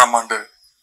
நூறாம் ஆண்டு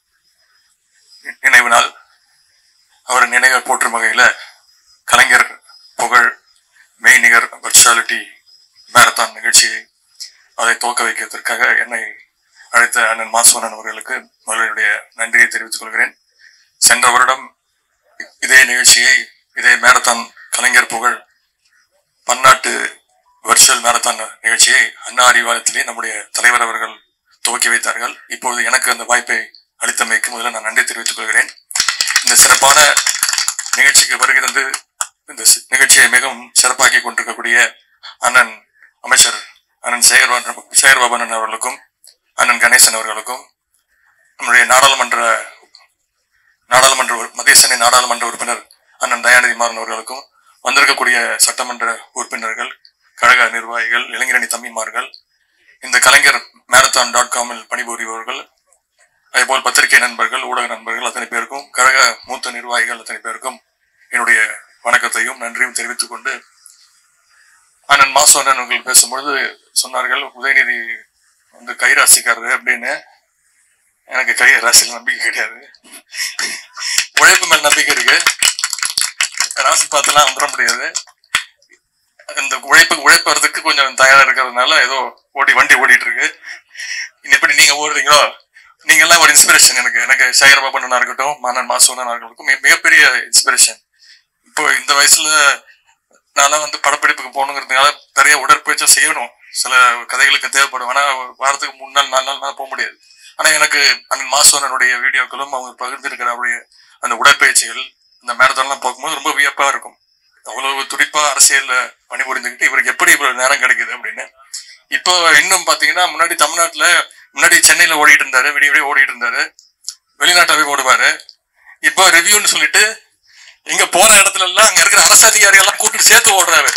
நினைவு நாள் அவர் நினைவை போற்றும் வகையில கலைஞர் புகழ் மெய்நிகர் வர்ச்சுவாலிட்டி மேரத்தான் நிகழ்ச்சியை அதை துவக்க வைக்கிறதற்காக என்னை அழைத்த அண்ணன் மாசுவனன் அவர்களுக்கு முதலுடைய நன்றியை தெரிவித்துக் கொள்கிறேன் சென்ற வருடம் இதே நிகழ்ச்சியை இதே மேரத்தான் கலைஞர் புகழ் பன்னாட்டு வர்ச்சுவல் மேரத்தான் நிகழ்ச்சியை அண்ணா அறிவாலயத்திலே நம்முடைய தலைவர் அவர்கள் துவக்கி வைத்தார்கள் இப்பொழுது எனக்கு அந்த வாய்ப்பை அளித்தமைக்கு முதல்ல நான் நன்றி தெரிவித்துக் கொள்கிறேன் இந்த சிறப்பான நிகழ்ச்சிக்கு வருகை தந்து இந்த சி- நிகழ்ச்சியை மிகவும் சிறப்பாக்கி கொண்டிருக்கக்கூடிய அண்ணன் அமைச்சர் அண்ணன் சேகர்பாபன் சேகர்பாபன் அவர்களுக்கும் அண்ணன் கணேசன் அவர்களுக்கும் நம்முடைய நாடாளுமன்ற நாடாளுமன்ற உறு- மத்திய சென்னை நாடாளுமன்ற உறுப்பினர் அண்ணன் தயாநிதி மாறன் அவர்களுக்கும் வந்திருக்கக்கூடிய சட்டமன்ற உறுப்பினர்கள் கழக நிர்வாகிகள் இளைஞரணி தம்பிமார்கள் இந்த கலைஞர் மேரத்தான் டாட் காமில் பணிபுரிபவர்கள் அதேபோல் பத்திரிகை நண்பர்கள் ஊடக நண்பர்கள் அத்தனை பேருக்கும் கழக மூத்த நிர்வாகிகள் அத்தனை பேருக்கும் என்னுடைய வணக்கத்தையும் நன்றியும் தெரிவித்துக் கொண்டு அண்ணன் மாசுவண்ணன் அவர்கள் பேசும்பொழுது சொன்னார்கள் உதயநிதி வந்து கைராசிக்காரரு அப்படின்னு எனக்கு கை ராசியில் நம்பிக்கை கிடையாது உழைப்பு மேல் நம்பிக்கை இருக்கு ராசி பார்த்துலாம் வந்துட முடியாது இந்த உழைப்பு உழைப்பு வரதுக்கு கொஞ்சம் தயாரா இருக்கிறதுனால ஏதோ ஓடி வண்டி ஓடிட்டு இருக்கு இனி எப்படி நீங்க ஓடுறீங்களோ நீங்க எல்லாம் ஒரு இன்ஸ்பிரேஷன் எனக்கு எனக்கு சேகர் பாபண்ணனா இருக்கட்டும் மாணன் மாசுவனா இருக்கட்டும் மிக- மிகப்பெரிய இன்ஸ்பிரேஷன் இப்போ இந்த வயசுல நான்லாம் வந்து படப்பிடிப்புக்கு போகணுங்கிறதுனால நிறைய உடற்பயிற்சி செய்யணும் சில கதைகளுக்கு தேவைப்படும் ஆனா வாரத்துக்கு மூணு நாள் நாலு நாள் மேல போக முடியாது ஆனா எனக்கு அண்ணன் மாசுவனனுடைய வீடியோக்களும் அவங்க பகிர்ந்திருக்கிற அவருடைய அந்த உடற்பயிற்சிகள் இந்த மேரத்தான்லாம் பார்க்கும்போது ரொம்ப வியப்பா இருக்கும் அவ்வளவு துடிப்பா அரசியல்ல பணிபுரிஞ்சுக்கிட்டு இவருக்கு எப்படி இவ்வளவு நேரம் கிடைக்குது அப்படின்னு இப்போ இன்னும் பாத்தீங்கன்னா முன்னாடி தமிழ்நாட்டுல முன்னாடி சென்னையில ஓடிட்டு இருந்தாரு விடிய விடிய ஓடிட்டு இருந்தாரு வெளிநாட்டாவே ஓடுவாரு இப்போ ரிவ்யூன்னு சொல்லிட்டு இங்க போற இடத்துல எல்லாம் அங்க இருக்கிற அரசு அதிகாரிகள் எல்லாம் கூட்டிட்டு சேர்த்து ஓடுறாரு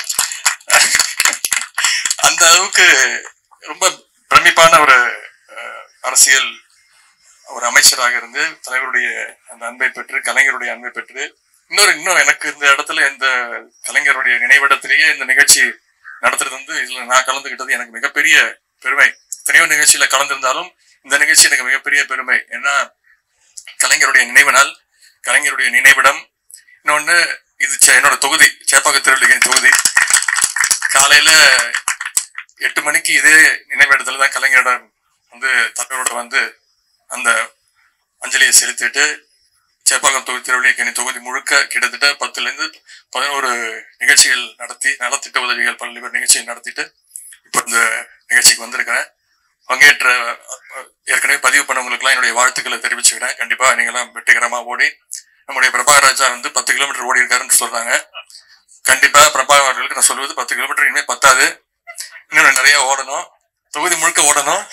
அந்த அளவுக்கு ரொம்ப பிரமிப்பான ஒரு அஹ், அரசியல் ஒரு அமைச்சராக இருந்து தலைவருடைய அந்த அன்பை பெற்று கலைஞருடைய அன்பை பெற்று இன்னொரு இன்னும் எனக்கு இந்த இடத்துல இந்த கலைஞருடைய நினைவிடத்திலேயே இந்த நிகழ்ச்சி நடத்துறது வந்து இதுல நான் கலந்துகிட்டது எனக்கு மிகப்பெரிய பெருமை எத்தனையோ நிகழ்ச்சியில கலந்திருந்தாலும் இந்த நிகழ்ச்சி எனக்கு மிகப்பெரிய பெருமை ஏன்னா கலைஞருடைய நினைவு நாள் கலைஞருடைய நினைவிடம் இன்னொன்னு இது சே- என்னோட தொகுதி சேப்பாக்க திருவள்ளிக்கணி தொகுதி காலையில எட்டு மணிக்கு இதே நினைவிடத்துல தான் கலைஞரிடம் வந்து தலைவரோட வந்து அந்த அஞ்சலியை செலுத்திட்டு சேப்பாக்கம் தொகுதி திருவள்ளிக்கணி தொகுதி முழுக்க கிட்டத்தட்ட பத்துல இருந்து பதினோரு நிகழ்ச்சிகள் நடத்தி நலத்திட்ட உதவிகள் பல்வேறு நிகழ்ச்சிகள் நடத்திட்டு இப்போ இந்த நிகழ்ச்சிக்கு வந்திருக்கிறேன் பங்கேற்ற அஹ், ஏற்கனவே பதிவு பண்ணவங்களுக்குலாம் என்னுடைய வாழ்த்துக்களை தெரிவிச்சுக்கிறேன் கண்டிப்பா நீங்களாம் வெற்றிகரமா ஓடி நம்முடைய பிரபாகர் ராஜா வந்து பத்து கிலோமீட்டர் ஓடி இருக்காருன்னு சொல்றாங்க கண்டிப்பா பிரபாகர் அவர்களுக்கு நான் சொல்வது பத்து கிலோமீட்டர் இனிமே பத்தாது இன்னும் நிறைய ஓடணும் தொகுதி முழுக்க ஓடணும்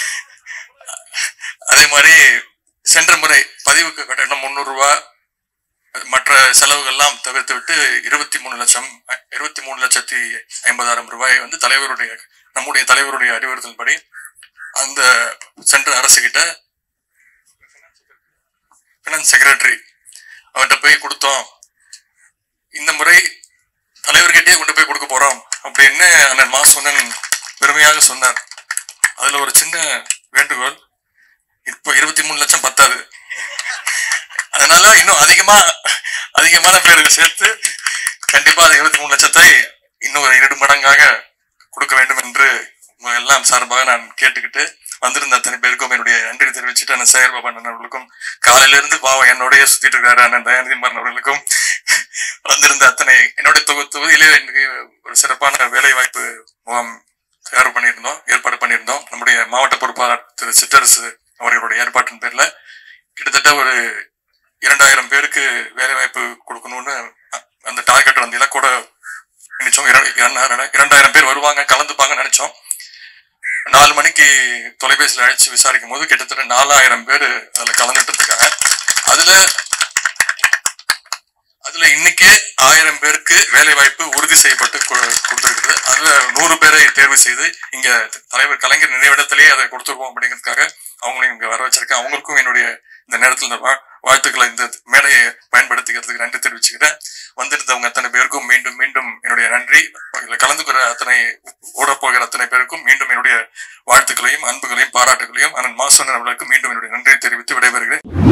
அதே மாதிரி சென்ற முறை பதிவுக்கு கட்டணம் முந்நூறு ரூபாய் மற்ற செலவுகள்லாம் தவிர்த்து விட்டு இருபத்தி மூணு லட்சம் இருபத்தி மூணு லட்சத்தி ஐம்பதாயிரம் ரூபாய் வந்து தலைவருடைய நம்முடைய தலைவருடைய அறிவுறுத்தல்படி அந்த சென்ற அரசு கிட்ட பினான்ஸ் செக்ரட்டரி அவர்கிட்ட போய் கொடுத்தோம் இந்த முறை தலைவர்கிட்டயே கொண்டு போய் கொடுக்க போறோம் அப்படின்னு அண்ணன் மாசுவனன் பெருமையாக சொன்னார் அதுல ஒரு சின்ன வேண்டுகோள் இப்போ இருபத்தி மூணு லட்சம் பத்தாது அதனால இன்னும் அதிகமா அதிகமான பேருக்கு சேர்த்து கண்டிப்பா அந்த இருபத்தி மூணு லட்சத்தை இன்னும் ஒரு இரண்டு மடங்காக கொடுக்க வேண்டும் என்று உங்க எல்லாம் சார்பாக நான் கேட்டுக்கிட்டு வந்திருந்த அத்தனை பேருக்கும் என்னுடைய நன்றி தெரிவிச்சுட்டு அண்ணன் சேகர் பாபா அண்ணன் அவர்களுக்கும் காலையில இருந்து பாவம் என்னோடய சுத்திட்டு இருக்காரு அண்ணன் தயாநிதி மாறன் அவர்களுக்கும் வந்திருந்த அத்தனை என்னுடைய தொகு தொகுதியிலே எனக்கு ஒரு சிறப்பான வேலை வாய்ப்பு முகாம் தயார் பண்ணியிருந்தோம் ஏற்பாடு பண்ணியிருந்தோம் நம்முடைய மாவட்ட பொறுப்பாளர் திரு சிற்றரசு அவர்களுடைய ஏற்பாட்டின் பேர்ல கிட்டத்தட்ட ஒரு இரண்டாயிரம் பேருக்கு வேலை வாய்ப்பு கொடுக்கணும்னு அ- அந்த டார்கெட் அந்த இலக்கோட நினைச்சோம் இர- இரண்டாயிரம் இரண்டாயிரம் பேர் வருவாங்க கலந்துப்பாங்க நினைச்சோம் நாலு மணிக்கு தொலைபேசியில் அழைச்சு விசாரிக்கும் போது கிட்டத்தட்ட நாலாயிரம் பேர் அதுல கலந்துட்டு இருக்காங்க அதுல அதுல இன்னைக்கே ஆயிரம் பேருக்கு வேலை வாய்ப்பு உறுதி செய்யப்பட்டு கு- கொடுத்திருக்கிறது அதுல நூறு பேரை தேர்வு செய்து இங்க தலைவர் கலைஞர் நினைவிடத்திலேயே அதை கொடுத்துருவோம் அப்படிங்கிறதுக்காக அவங்களையும் இங்க வர வச்சிருக்கேன் அவங்களுக்கும் என்னுடைய இந்த நேரத்தில் இந்த வா- வாழ்த்துக்களை இந்த மேடையை பயன்படுத்திக்கிறதுக்கு நன்றி தெரிவிச்சுக்கிறேன் வந்திருந்தவங்க அத்தனை பேருக்கும் மீண்டும் மீண்டும் என்னுடைய நன்றி இதுல கலந்துக்கிற அத்தனை ஓடப்போகிற அத்தனை பேருக்கும் மீண்டும் என்னுடைய வாழ்த்துக்களையும் அன்புகளையும் பாராட்டுகளையும் அண்ணன் மாசன் அவர்களுக்கு மீண்டும் என்னுடைய நன்றியை தெரிவித்து விடைபெறுகிறேன்